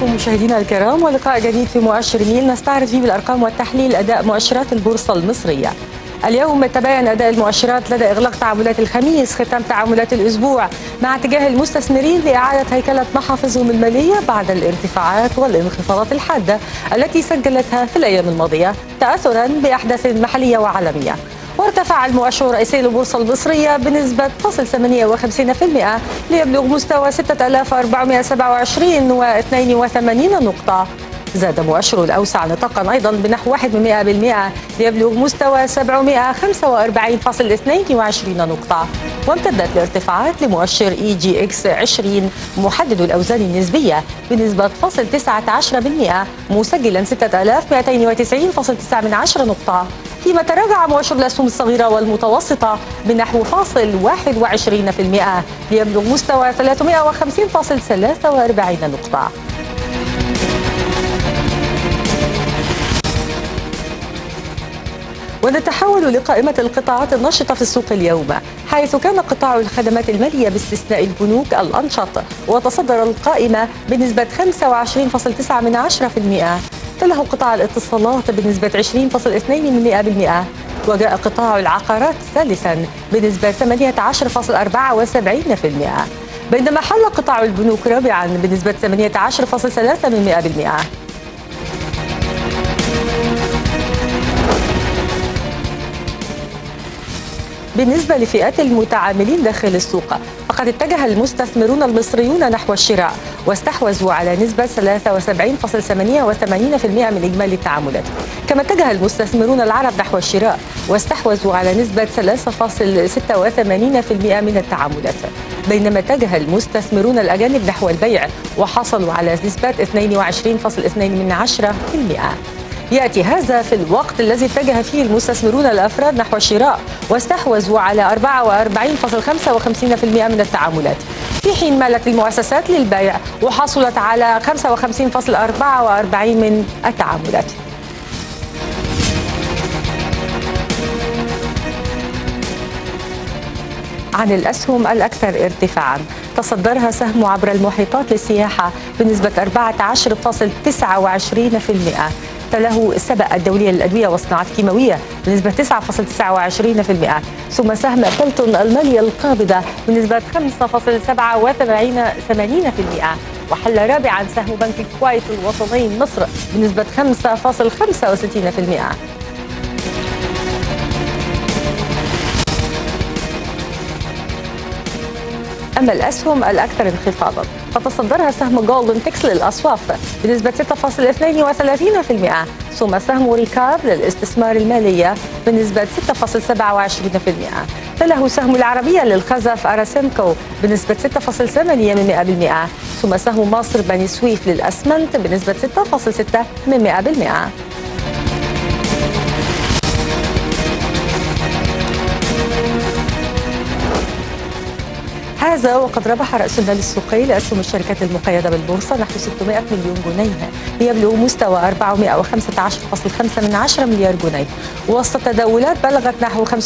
بكم مشاهدينا الكرام ولقاء جديد في مؤشر ميل نستعرض فيه بالارقام والتحليل اداء مؤشرات البورصه المصريه. اليوم تباين اداء المؤشرات لدى اغلاق تعاملات الخميس ختام تعاملات الاسبوع مع اتجاه المستثمرين لاعاده هيكله محافظهم الماليه بعد الارتفاعات والانخفاضات الحاده التي سجلتها في الايام الماضيه تاثرا باحداث محليه وعالميه. وارتفع المؤشر الرئيسي للبورصة المصرية بنسبة 0.58% ليبلغ مستوى 6427 و82 نقطة زاد مؤشر الأوسع نطاقا أيضا بنحو 1% ليبلغ مستوى 745.22 نقطة وامتدت الارتفاعات لمؤشر اي جي اكس 20 محدد الأوزان النسبية بنسبة 0.19% مسجلا 6290.9 نقطة فيما تراجع مؤشر الأسهم الصغيرة والمتوسطة بنحو فاصل 21% ليبلغ مستوى 350.43 نقطة ونتحول لقائمة القطاعات النشطة في السوق اليوم حيث كان قطاع الخدمات المالية باستثناء البنوك الأنشط وتصدر القائمة بنسبة 25.9% تله قطاع الاتصالات بنسبة 20.2% وجاء قطاع العقارات ثالثا بنسبة 18.74% بينما حل قطاع البنوك رابعا بنسبة 18.3% بالنسبة لفئات المتعاملين داخل السوق فقد اتجه المستثمرون المصريون نحو الشراء واستحوذوا على نسبة 73.88% من إجمالي التعاملات كما اتجه المستثمرون العرب نحو الشراء واستحوذوا على نسبة 3.86% من التعاملات بينما اتجه المستثمرون الأجانب نحو البيع وحصلوا على نسبة 22.2% ياتي هذا في الوقت الذي اتجه فيه المستثمرون الافراد نحو الشراء واستحوذوا على 44.55% من التعاملات في حين مالت المؤسسات للبيع وحصلت على 55.44 من التعاملات عن الأسهم الأكثر ارتفاعا تصدرها سهم عبر المحيطات للسياحة بنسبة 14.29% له السبق الدولية للأدوية والصناعات الكيماوية بنسبة 9.29% ثم سهم بلتون المالية القابضة بنسبة 5.87% وحل رابعا سهم بنك الكويت الوطني مصر بنسبة 5.65% أما الأسهم الأكثر انخفاضا فتصدرها سهم جولدن تكس للأصواف بنسبة 6.32% ثم سهم ريكاب للاستثمار المالية بنسبة 6.27% تله سهم العربية للخزف أراسيمكو بنسبة 6.8% ثم سهم مصر بني سويف للأسمنت بنسبة 6.6% هذا وقد ربح رأس المال السوقي لأسهم الشركات المقيدة بالبورصة نحو 600 مليون جنيه ليبلغ مستوى 415.5 مليار جنيه وسط التداولات بلغت نحو 516.5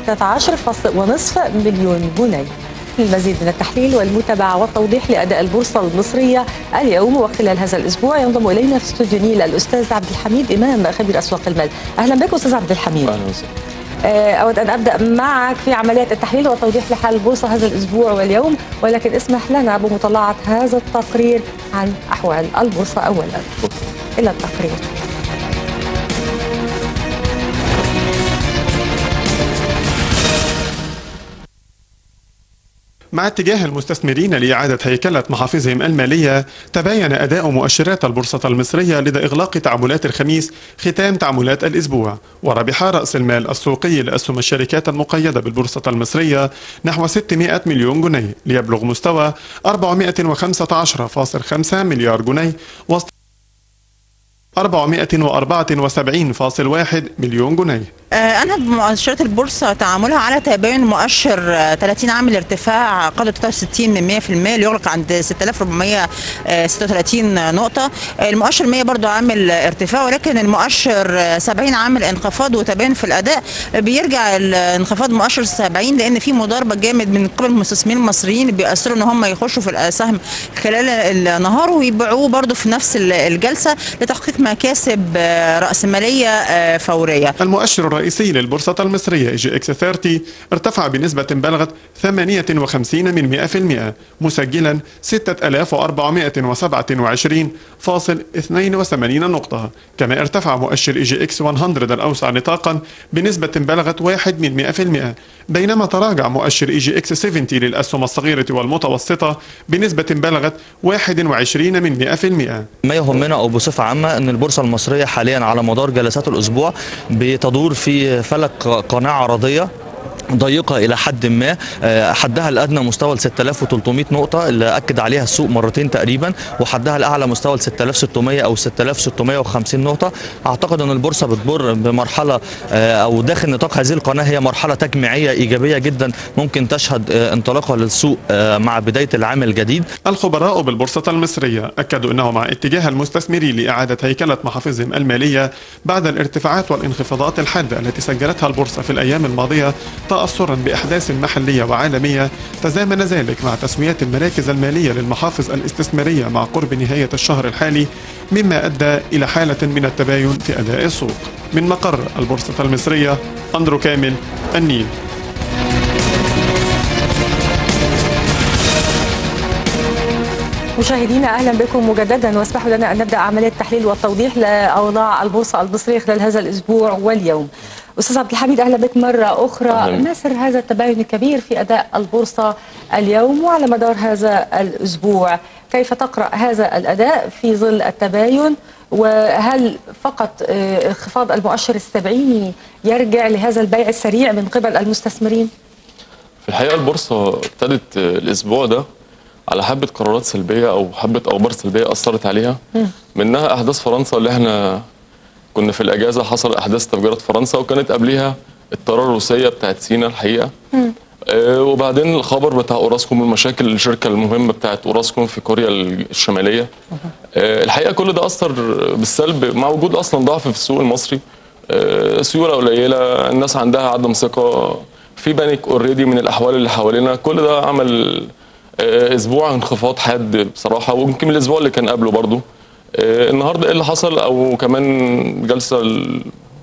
مليون جنيه للمزيد من التحليل والمتابعة والتوضيح لأداء البورصة المصرية اليوم وخلال هذا الأسبوع ينضم إلينا في استوديو نيل الأستاذ عبد الحميد إمام خبير أسواق المال أهلا بك أستاذ عبد الحميد أهلا وسهلا آه، أود أن أبدأ معك في عمليات التحليل والتوضيح لحال البورصة هذا الأسبوع واليوم ولكن اسمح لنا بمطالعة هذا التقرير عن أحوال البورصة أولا إلى التقرير مع اتجاه المستثمرين لإعادة هيكلة محافظهم المالية تباين أداء مؤشرات البورصة المصرية لدى إغلاق تعاملات الخميس ختام تعاملات الأسبوع وربح رأس المال السوقي لأسهم الشركات المقيدة بالبورصة المصرية نحو 600 مليون جنيه ليبلغ مستوى 415.5 مليار جنيه وسط 474.1 مليون جنيه آه، أنا بمؤشرات البورصة تعاملها على تباين مؤشر آه، 30 عام الارتفاع قدر 63 من 100% ليغلق عند 6436 نقطة المؤشر 100 برضو عامل ارتفاع ولكن المؤشر آه، 70 عامل انخفاض وتباين في الأداء بيرجع الانخفاض مؤشر 70 لأن في مضاربة جامد من قبل المستثمرين المصريين بيأثروا إن هم يخشوا في السهم خلال النهار ويبيعوه برضو في نفس الجلسة لتحقيق مكاسب آه، رأسمالية آه، فورية المؤشر الرئيسي للبورصة المصرية جي اكس 30 ارتفع بنسبة بلغت 58 من 100% مسجلا 6427.82 نقطة كما ارتفع مؤشر اي جي اكس 100 الأوسع نطاقا بنسبة بلغت 1 من 100% بينما تراجع مؤشر اي جي اكس 70 للأسهم الصغيرة والمتوسطة بنسبة بلغت 21 من 100% ما يهمنا او بصفه عامه ان البورصه المصريه حاليا على مدار جلسات الاسبوع بتدور في فلك قناعه عرضيه ضيقة إلى حد ما آه، حدها الأدنى مستوى ال 6300 نقطة اللي أكد عليها السوق مرتين تقريبا وحدها الأعلى مستوى ال 6600 أو 6650 نقطة أعتقد أن البورصة بتمر بمرحلة آه، أو داخل نطاق هذه القناة هي مرحلة تجميعية إيجابية جدا ممكن تشهد آه، انطلاقة للسوق آه، مع بداية العام الجديد الخبراء بالبورصة المصرية أكدوا أنه مع اتجاه المستثمرين لإعادة هيكلة محافظهم المالية بعد الارتفاعات والانخفاضات الحادة التي سجلتها البورصة في الأيام الماضية تأثرا بأحداث محلية وعالمية تزامن ذلك مع تسويات المراكز المالية للمحافظ الاستثمارية مع قرب نهاية الشهر الحالي مما أدى إلى حالة من التباين في أداء السوق من مقر البورصة المصرية أندرو كامل النيل مشاهدينا اهلا بكم مجددا واسمحوا لنا ان نبدا عمليه التحليل والتوضيح لاوضاع البورصه المصريه خلال هذا الاسبوع واليوم. استاذ عبد الحميد اهلا بك مره اخرى أهلاً. ما سر هذا التباين الكبير في اداء البورصه اليوم وعلى مدار هذا الاسبوع كيف تقرا هذا الاداء في ظل التباين وهل فقط آه، انخفاض المؤشر السبعيني يرجع لهذا البيع السريع من قبل المستثمرين؟ في الحقيقه البورصه ابتدت الاسبوع ده على حبه قرارات سلبيه او حبه اخبار سلبيه اثرت عليها منها احداث فرنسا اللي احنا كنا في الاجازه حصل احداث تفجيرات فرنسا وكانت قبليها الطياره الروسيه بتاعت سينا الحقيقه آه وبعدين الخبر بتاع اوراسكوم المشاكل الشركه المهمه بتاعت اوراسكوم في كوريا الشماليه آه الحقيقه كل ده اثر بالسلب مع وجود اصلا ضعف في السوق المصري آه سيوله قليله الناس عندها عدم ثقه في بانيك اوريدي من الاحوال اللي حوالينا كل ده عمل آه، اسبوع انخفاض حاد بصراحه ويمكن الاسبوع اللي كان قبله برضو آه، النهارده ايه اللي حصل او كمان جلسه ال-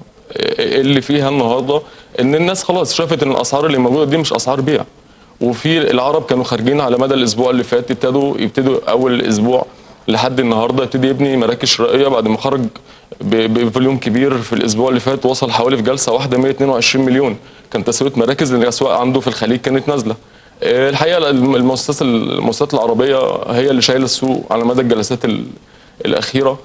آه، اللي فيها النهارده ان الناس خلاص شافت ان الاسعار اللي موجوده دي مش اسعار بيع وفي العرب كانوا خارجين على مدى الاسبوع اللي فات ابتدوا يبتدوا اول اسبوع لحد النهارده يبتدي يبني مراكز شرائيه بعد ما خرج ب- بفوليوم كبير في الاسبوع اللي فات وصل حوالي في جلسه واحده 122 مليون كان تسويه مراكز لان الاسواق عنده في الخليج كانت نازله آه، الحقيقه المؤسسات المؤسسات العربيه هي اللي شايله السوق على مدى الجلسات ال- الاخيره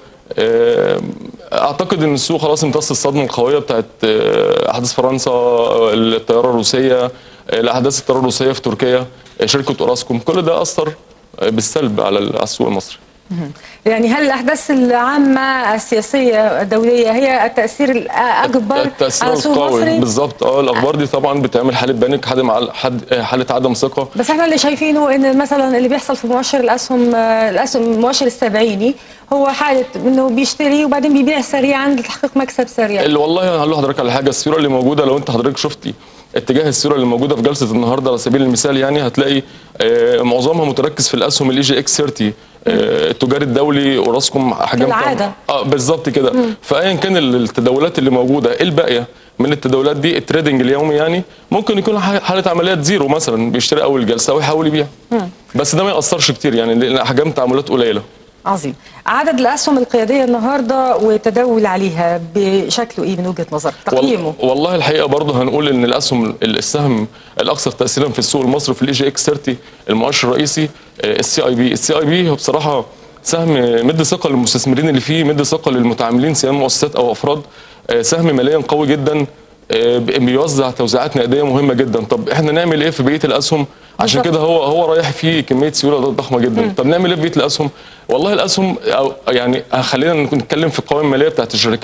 آه، اعتقد ان السوق خلاص امتص الصدمه القويه بتاعت آه، احداث فرنسا آه، الطياره الروسيه آه، الاحداث الطياره الروسيه في تركيا آه، شركه اوراسكوم كل ده اثر آه، بالسلب على ال- على السوق المصري يعني هل الاحداث العامه السياسيه الدوليه هي التاثير الاكبر التاثير على السوق القوي المصري؟ بالظبط اه الاخبار دي طبعا بتعمل حاله بانيك حد مع حد حاله عدم ثقه بس احنا اللي شايفينه ان مثلا اللي بيحصل في مؤشر الاسهم آه، الاسهم المؤشر السبعيني هو حاله انه بيشتري وبعدين بيبيع سريعا لتحقيق مكسب سريع اللي والله انا هقول لحضرتك على حاجه الصوره اللي موجوده لو انت حضرتك شفتي اتجاه الصوره اللي موجوده في جلسه النهارده على سبيل المثال يعني هتلاقي آه، معظمها متركز في الاسهم الاي جي اكس 30 آه، التجاري الدولي اوراسكوم احجام كالعادة. اه بالظبط كده فايا كان ال- التداولات اللي موجوده ايه الباقيه من التداولات دي التريدنج اليومي يعني ممكن يكون ح- حاله عمليات زيرو مثلا بيشتري اول جلسه ويحاول يبيع بس ده ما ياثرش كتير يعني لان احجام تعاملات قليله عظيم عدد الاسهم القياديه النهارده والتداول عليها بشكله ايه من وجهه نظرك تقييمه وال- والله الحقيقه برضه هنقول ان الاسهم السهم الاكثر تاثيرا في السوق المصري في الاي جي اكس 30 المؤشر الرئيسي السي اي بي السي اي بي هو بصراحه سهم مد ثقه للمستثمرين اللي فيه مد ثقه للمتعاملين سواء مؤسسات او افراد آه، سهم ماليا قوي جدا آه، بيوزع توزيعات نقديه مهمه جدا طب احنا نعمل ايه في بقيه الاسهم عشان بالظبط. كده هو هو رايح فيه كميه سيوله ضخمه جدا طب نعمل ايه في بقيه الاسهم والله الاسهم أو يعني خلينا نتكلم في القوائم الماليه بتاعت الشركات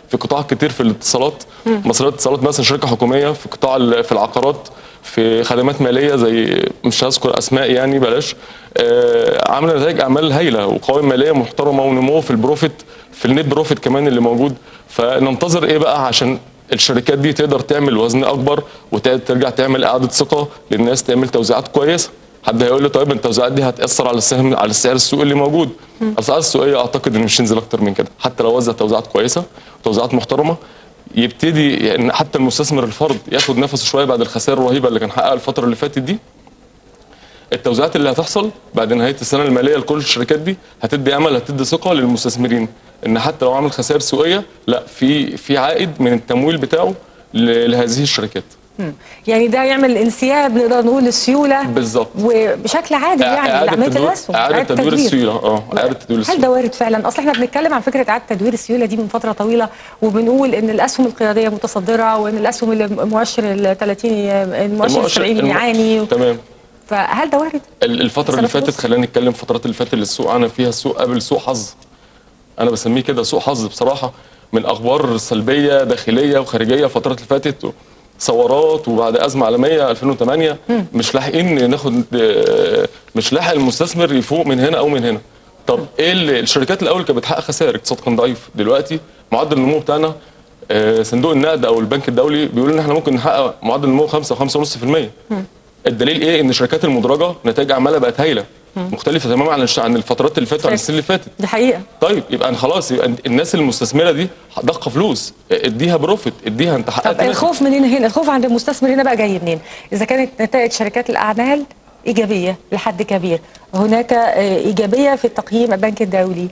في قطاعات كتير في الاتصالات مصرية الاتصالات مثلا شركه حكوميه في قطاع ال- في العقارات في خدمات ماليه زي مش هذكر اسماء يعني بلاش آه، عامله نتائج اعمال هايله وقوائم ماليه محترمه ونمو في البروفيت في النت بروفيت كمان اللي موجود فننتظر ايه بقى عشان الشركات دي تقدر تعمل وزن اكبر وترجع تعمل اعاده ثقه للناس تعمل توزيعات كويسه حد هيقول لي طيب التوزيعات دي هتاثر على السهم على السعر السوقي اللي موجود الاسعار السوقيه اعتقد ان مش هينزل اكتر من كده حتى لو وزع توزيعات كويسه وتوزيعات محترمه يبتدي يعني حتى المستثمر الفرد ياخد نفسه شويه بعد الخسائر الرهيبه اللي كان حققها الفتره اللي فاتت دي التوزيعات اللي هتحصل بعد نهايه السنه الماليه لكل الشركات دي هتدي امل هتدي ثقه للمستثمرين ان حتى لو عمل خسائر سوقيه لا في في عائد من التمويل بتاعه ل- لهذه الشركات يعني ده يعمل انسياب نقدر نقول للسيوله بالظبط وبشكل عادل يعني اعاده لعمليه تدوير الاسهم اعاده تدوير السيوله اه اعاده تدوير هل السيوله ده وارد فعلا؟ اصل احنا بنتكلم عن فكره اعاده تدوير السيوله دي من فتره طويله وبنقول ان الاسهم القياديه متصدره وان الاسهم اللي مؤشر ال 30 المؤشر ال 70 الم- يعاني تمام فهل ده وارد؟ ال- الفترة اللي سنة فاتت فلوس؟ خلينا نتكلم الفترات اللي فاتت اللي السوق عانى فيها السوق قابل سوء حظ انا بسميه كده سوء حظ بصراحة من اخبار سلبية داخلية وخارجية الفترات اللي فاتت ثورات وبعد ازمه عالميه 2008 مش لاحقين ناخد آه، مش لاحق المستثمر يفوق من هنا او من هنا طب ايه اللي الشركات الاول كانت بتحقق خسائر الاقتصاد كان ضعيف دلوقتي معدل النمو بتاعنا آه، صندوق النقد او البنك الدولي بيقول ان احنا ممكن نحقق معدل النمو 5 5.5% الدليل ايه ان الشركات المدرجه نتائج اعمالها بقت هايله مختلفه تماما عن الش- عن الفترات اللي فاتت وعن السنين اللي فاتت دي حقيقه طيب يبقى خلاص يبقى الناس المستثمره دي ضخه فلوس اديها بروفيت اديها انت حققت طب ناتج. الخوف منين هنا الخوف عند المستثمر هنا بقى جاي منين اذا كانت نتائج شركات الاعمال ايجابيه لحد كبير هناك آه، ايجابيه في التقييم البنك الدولي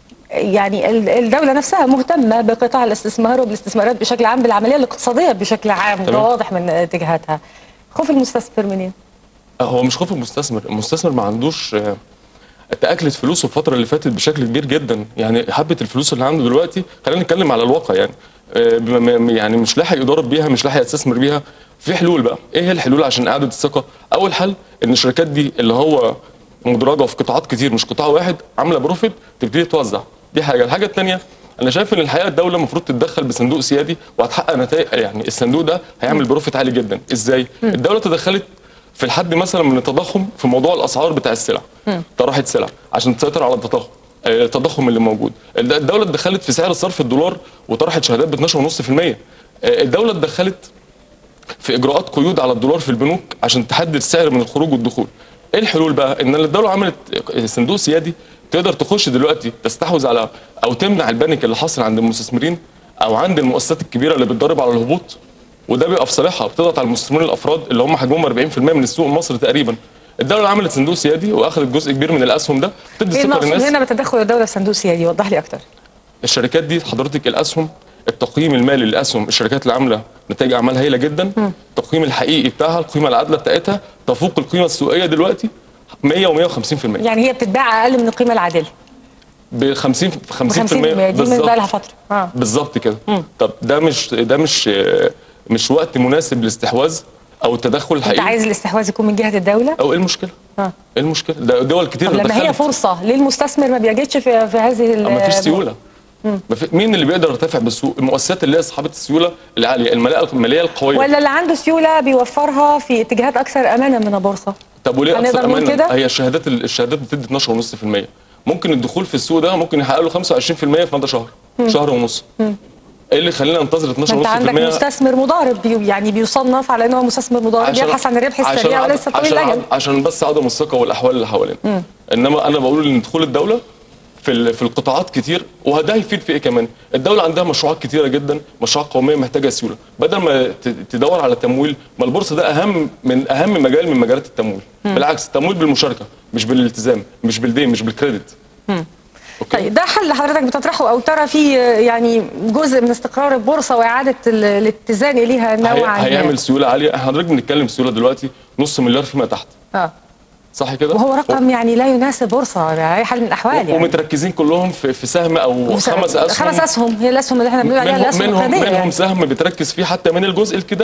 يعني ال- الدوله نفسها مهتمه بقطاع الاستثمار وبالاستثمارات بشكل عام بالعمليه الاقتصاديه بشكل عام وده تمام. واضح من اتجاهاتها خوف المستثمر منين هو مش خوف المستثمر المستثمر ما عندوش آه، تاكلت فلوسه الفتره اللي فاتت بشكل كبير جدا يعني حبه الفلوس اللي عنده دلوقتي خلينا نتكلم على الواقع يعني آه، بما- م- يعني مش لاحق يضارب بيها مش لاحق يستثمر بيها في حلول بقى ايه هي الحلول عشان اعاده الثقه اول حل ان الشركات دي اللي هو مدرجه في قطاعات كتير مش قطاع واحد عامله بروفيت تبتدي توزع دي حاجه الحاجه الثانيه انا شايف ان الحقيقه الدوله المفروض تتدخل بصندوق سيادي وهتحقق نتائج يعني الصندوق ده هيعمل بروفيت عالي جدا ازاي الدوله تدخلت في الحد مثلا من التضخم في موضوع الاسعار بتاع السلع طرحت سلع عشان تسيطر على التضخم آه، التضخم اللي موجود الد- الدوله اتدخلت في سعر صرف الدولار وطرحت شهادات ب 12.5% آه، الدوله اتدخلت في اجراءات قيود على الدولار في البنوك عشان تحدد السعر من الخروج والدخول ايه الحلول بقى ان الدوله عملت صندوق سيادي تقدر تخش دلوقتي تستحوذ على او تمنع البنك اللي حاصل عند المستثمرين او عند المؤسسات الكبيره اللي بتضرب على الهبوط وده بيبقى في صالحها بتضغط على المستثمرين الافراد اللي هم حجمهم 40% من السوق المصري تقريبا الدوله عملت صندوق سيادي واخذت جزء كبير من الاسهم ده تدي ايه ثقه المقصود للناس هنا بتدخل الدوله في صندوق سيادي وضح لي اكتر الشركات دي حضرتك الاسهم التقييم المالي للاسهم الشركات اللي عامله نتائج اعمال هايله جدا التقييم الحقيقي بتاعها القيمه العادله بتاعتها تفوق القيمه السوقيه دلوقتي 100 و150% يعني هي بتتباع اقل من القيمه العادله ب 50 ب 50% 50 دي من بالظبط. بقى لها فتره اه بالظبط كده طب ده مش ده مش مش وقت مناسب للاستحواذ او التدخل انت الحقيقي عايز الاستحواذ يكون من جهه الدوله او ايه المشكله؟ اه ايه المشكله؟ ده دول كتير طب لما هي دخلت. فرصه ليه المستثمر ما بيجدش في في هذه ال- ما فيش سيوله ما في مين اللي بيقدر يرتفع بالسوق؟ المؤسسات اللي هي اصحابه السيوله العاليه الماليه الماليه القويه ولا اللي عنده سيوله بيوفرها في اتجاهات اكثر امانا من البورصه طب وليه هنقدر اكثر نقول امانا؟ كده؟ هي الشهادات الشهادات بتدي 12.5% ممكن الدخول في السوق ده ممكن يحقق له 25% في مدى شهر شهر ونص ايه اللي خلينا ننتظر ما انت عندك 12.5% مستثمر مضارب بي يعني بيصنف على انه مستثمر مضارب يبحث عن الربح عشان السريع عد- وليس طويل عشان الاجل عد- عشان بس عدم الثقه والاحوال اللي حوالينا انما انا بقول ان دخول الدوله في ال- في القطاعات كتير وده هيفيد في ايه كمان الدوله عندها مشروعات كتيره جدا مشروعات قوميه محتاجه سيوله بدل ما ت- تدور على تمويل ما البورصه ده اهم من اهم مجال من مجالات التمويل بالعكس التمويل بالمشاركه مش بالالتزام مش بالدين مش بالكريدت اوكي طيب ده حل حضرتك بتطرحه او ترى فيه يعني جزء من استقرار البورصه واعاده ال- الاتزان اليها نوعا هي- ما. هيعمل سيوله عاليه احنا حضرتك بنتكلم سيوله دلوقتي نص مليار فيما تحت اه صح كده وهو رقم يعني لا يناسب بورصه باي حال من الاحوال يعني ومتركزين كلهم في, في سهم او خمس اسهم خمس اسهم هي الاسهم اللي احنا بنقول عليها منهم الاسهم منهم, القياديه منهم يعني. سهم بتركز فيه حتى من الجزء الكده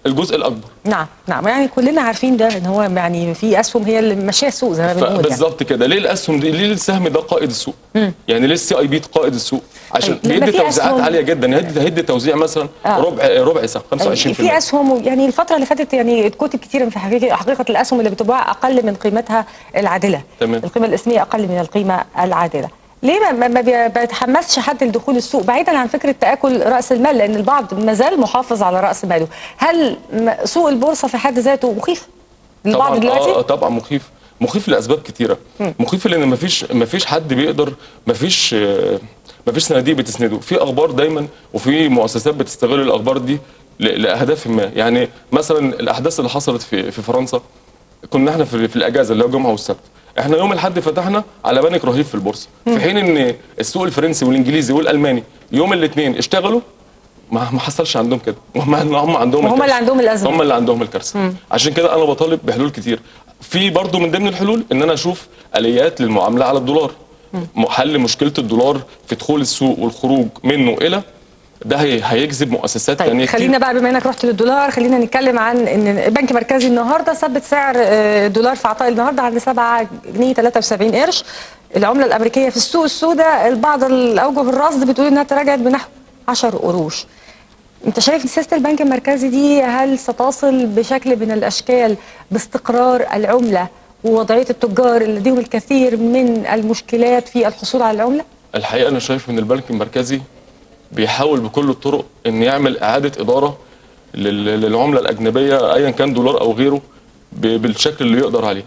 الجزء الاكبر نعم نعم يعني كلنا عارفين ده ان هو يعني في اسهم هي اللي ماشيه السوق زي ما بنقول يعني. بالظبط كده ليه الاسهم دي ليه السهم ده قائد السوق يعني ليه السي اي بي قائد السوق عشان طيب، لما بيدي في توزيعات أسهم- عاليه جدا هيدي هيدي توزيع مثلا آه. ربع ربع سهم 25% في اسهم يعني الفتره اللي فاتت يعني اتكتب كتير في حقيقه حقيقه الاسهم اللي بتباع اقل من قيمتها العادله تمام. القيمه الاسميه اقل من القيمه العادله ليه ما- ما ما بي- بيتحمسش حد لدخول السوق بعيدا عن فكره تاكل راس المال لان البعض ما زال محافظ على راس ماله هل م- سوق البورصه في حد ذاته مخيف للبعض طبعا دلوقتي آه طبعا مخيف مخيف لاسباب كتيره مخيف لان مفيش مفيش حد بيقدر مفيش آه، مفيش صناديق بتسنده في اخبار دايما وفي مؤسسات بتستغل الاخبار دي ل- لاهداف ما يعني مثلا الاحداث اللي حصلت في في فرنسا كنا احنا في, في الاجازه اللي هو الجمعه والسبت احنا يوم الاحد فتحنا على بانك رهيب في البورصه في حين ان السوق الفرنسي والانجليزي والالماني يوم الاثنين اشتغلوا ما ما حصلش عندهم كده هم هم عندهم وهم اللي الكارثة. عندهم الأزمة. هم اللي عندهم الكارثه عشان كده انا بطالب بحلول كتير في برضو من ضمن الحلول ان انا اشوف اليات للمعامله على الدولار م- حل مشكله الدولار في دخول السوق والخروج منه الى ده هي- هيجذب مؤسسات طيب تانية خلينا كتير بقى بما انك رحت للدولار خلينا نتكلم عن ان البنك المركزي النهارده ثبت سعر آه، الدولار في عطاء النهارده عند 7 جنيه 73 قرش العمله الامريكيه في السوق السوداء البعض الاوجه الرصد بتقول انها تراجعت بنحو 10 قروش انت شايف سياسه البنك المركزي دي هل ستصل بشكل من الاشكال باستقرار العمله ووضعيه التجار اللي لديهم الكثير من المشكلات في الحصول على العمله؟ الحقيقه انا شايف ان البنك المركزي بيحاول بكل الطرق ان يعمل اعاده اداره لل- للعمله الاجنبيه ايا كان دولار او غيره ب- بالشكل اللي يقدر عليه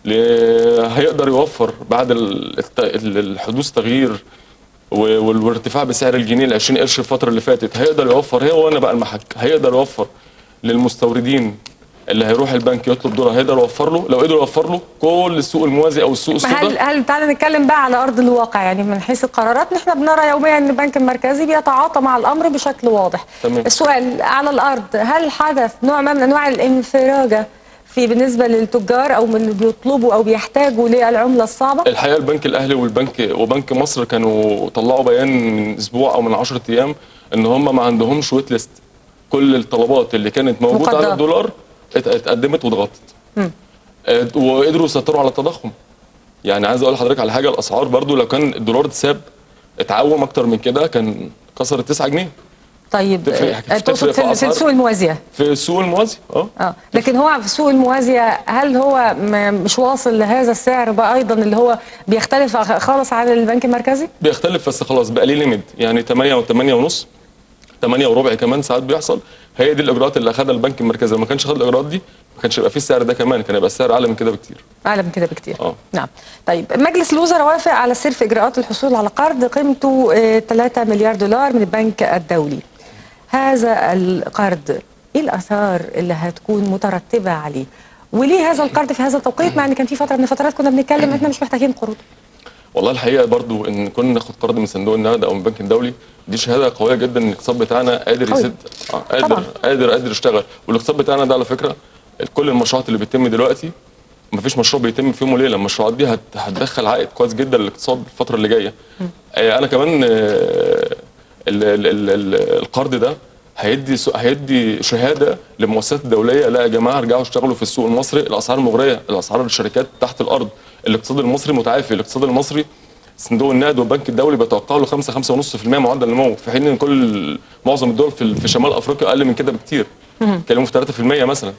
ل- هيقدر يوفر بعد ال- الت- ال- الحدوث تغيير و- وال- والارتفاع بسعر الجنيه ل 20 قرش الفتره اللي فاتت هيقدر يوفر هي وانا بقى المحك هيقدر يوفر للمستوردين اللي هيروح البنك يطلب دولار هيقدر يوفر له لو قدر يوفر له كل السوق الموازي او السوق ما هل السوداء هل تعالى نتكلم بقى على ارض الواقع يعني من حيث القرارات نحن بنرى يوميا ان البنك المركزي بيتعاطى مع الامر بشكل واضح تمام. السؤال على الارض هل حدث نوع ما من انواع الانفراجه في بالنسبه للتجار او من اللي بيطلبوا او بيحتاجوا للعمله الصعبه الحقيقه البنك الاهلي والبنك وبنك مصر كانوا طلعوا بيان من اسبوع او من 10 ايام ان هم ما عندهمش ويت ليست كل الطلبات اللي كانت موجوده مقدرة. على الدولار ات- اتقدمت واتغطت آه، وقدروا يسيطروا على التضخم يعني عايز اقول لحضرتك على حاجه الاسعار برضو لو كان الدولار اتساب اتعوم اكتر من كده كان كسر ال 9 جنيه طيب تفرق- آه، تفرق تقصد في في, في أسعار؟ السوق الموازيه في السوق الموازي اه اه لكن هو في السوق الموازيه هل هو م- مش واصل لهذا السعر بقى ايضا اللي هو بيختلف خالص عن البنك المركزي بيختلف بس خلاص بقى ليه ليميت يعني 8 و8 ونص 8 وربع كمان ساعات بيحصل هي دي الاجراءات اللي اخذها البنك المركزي لو ما كانش خد الاجراءات دي ما كانش يبقى فيه السعر ده كمان كان يبقى السعر اعلى من كده بكتير اعلى من كده بكتير آه. نعم طيب مجلس الوزراء وافق على السير في اجراءات الحصول على قرض قيمته آه، 3 مليار دولار من البنك الدولي هذا القرض ايه الاثار اللي هتكون مترتبه عليه وليه هذا القرض في هذا التوقيت مع ان كان في فتره من الفترات كنا بنتكلم احنا مش محتاجين قروض والله الحقيقه برضو ان كنا ناخد قرض من صندوق النقد او من البنك الدولي دي شهاده قويه جدا ان الاقتصاد بتاعنا قادر قوي. يسد آه قادر طبعاً. قادر قادر يشتغل والاقتصاد بتاعنا ده على فكره كل المشروعات اللي بتتم دلوقتي ما فيش مشروع بيتم في يوم وليله المشروعات دي هت- هتدخل عائد كويس جدا للاقتصاد الفتره اللي جايه آه انا كمان آه، ال- ال- ال- ال- القرض ده هيدي سو- هيدي شهاده للمؤسسات الدوليه لا يا جماعه ارجعوا اشتغلوا في السوق المصري الاسعار مغريه الاسعار الشركات تحت الارض الاقتصاد المصري متعافي الاقتصاد المصري صندوق النقد والبنك الدولي بيتوقعوا له 5 5.5% معدل النمو في حين ان كل معظم الدول في, في شمال افريقيا اقل من كده بكتير بيتكلموا في 3% مثلا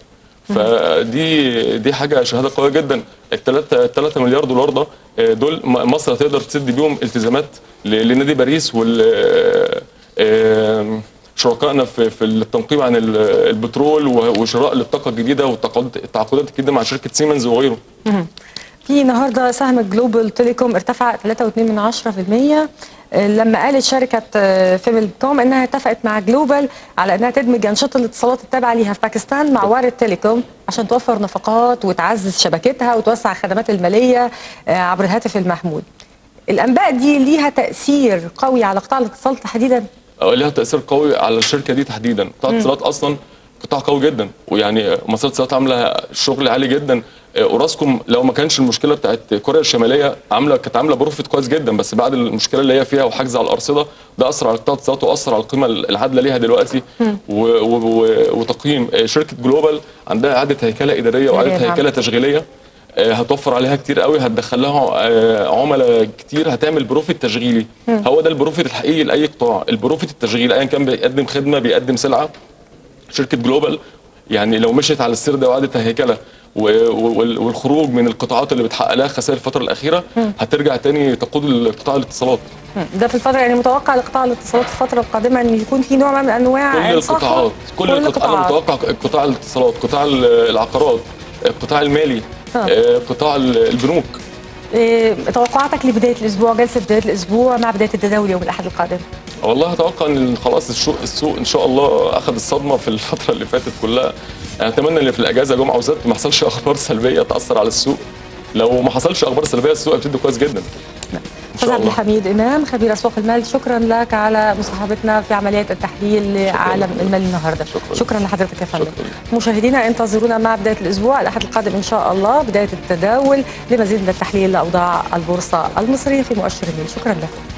فدي دي حاجه شهاده قويه جدا الثلاثة 3 مليار دولار ده آه، دول م- مصر هتقدر تسد بيهم التزامات ل- لنادي باريس وال آه، آه، شركائنا في في التنقيب عن ال- البترول و- وشراء للطاقه الجديده والتعاقدات التعاقدات الجديده مع شركه سيمنز وغيره في النهارده سهم جلوبال تيليكوم ارتفع 3.2% آه، لما قالت شركه آه، فيمل كوم انها اتفقت مع جلوبال على انها تدمج انشطه الاتصالات التابعه ليها في باكستان مع وارد تيليكوم عشان توفر نفقات وتعزز شبكتها وتوسع الخدمات الماليه آه، عبر الهاتف المحمول. الانباء دي ليها تاثير قوي على قطاع الاتصال تحديدا آه، لها تاثير قوي على الشركه دي تحديدا قطاع الاتصالات اصلا قطاع قوي جدا ويعني مصر الاتصالات عامله شغل عالي جدا آه، اوراسكوم لو ما كانش المشكله بتاعت كوريا الشماليه عامله كانت عامله بروفيت كويس جدا بس بعد المشكله اللي هي فيها وحجز على الارصده ده اثر على قطاع الاتصالات واثر على القيمه العادله ليها دلوقتي و و و وتقييم آه، شركه جلوبال عندها اعاده هيكله اداريه واعاده نعم. هيكله تشغيليه آه، هتوفر عليها كتير قوي هتدخل لها آه، عملاء كتير هتعمل بروفيت تشغيلي هو ده البروفيت الحقيقي لاي قطاع البروفيت التشغيلي ايا كان بيقدم خدمه بيقدم سلعه شركه جلوبال يعني لو مشيت على السير ده واعاده الهيكله و- وال- والخروج من القطاعات اللي بتحقق لها خسائر الفتره الاخيره هترجع تاني تقود قطاع الاتصالات ده في الفتره يعني متوقع لقطاع الاتصالات في الفتره القادمه ان يكون في نوع من انواع كل الصخر؟ القطاعات كل القطاعات انا متوقع قطاع الاتصالات قطاع ال- العقارات القطاع المالي آه. آه، قطاع ال- البنوك إيه توقعاتك لبدايه الاسبوع جلسه بدايه الاسبوع مع بدايه التداول يوم الاحد القادم والله اتوقع ان خلاص السوق السوق ان شاء الله اخذ الصدمه في الفتره اللي فاتت كلها أنا اتمنى ان في الاجازه جمعه وسبت ما يحصلش اخبار سلبيه تاثر على السوق لو ما حصلش اخبار سلبيه السوق هيبتدي كويس جدا ان استاذ شاء عبد الله الحميد امام خبير اسواق المال شكرا لك على مصاحبتنا في عمليات التحليل لعالم المال النهارده شكراً. شكرا لحضرتك يا فندم شكراً. مشاهدينا انتظرونا مع بدايه الاسبوع الاحد القادم ان شاء الله بدايه التداول لمزيد من التحليل لاوضاع البورصه المصريه في مؤشر الميل شكرا لكم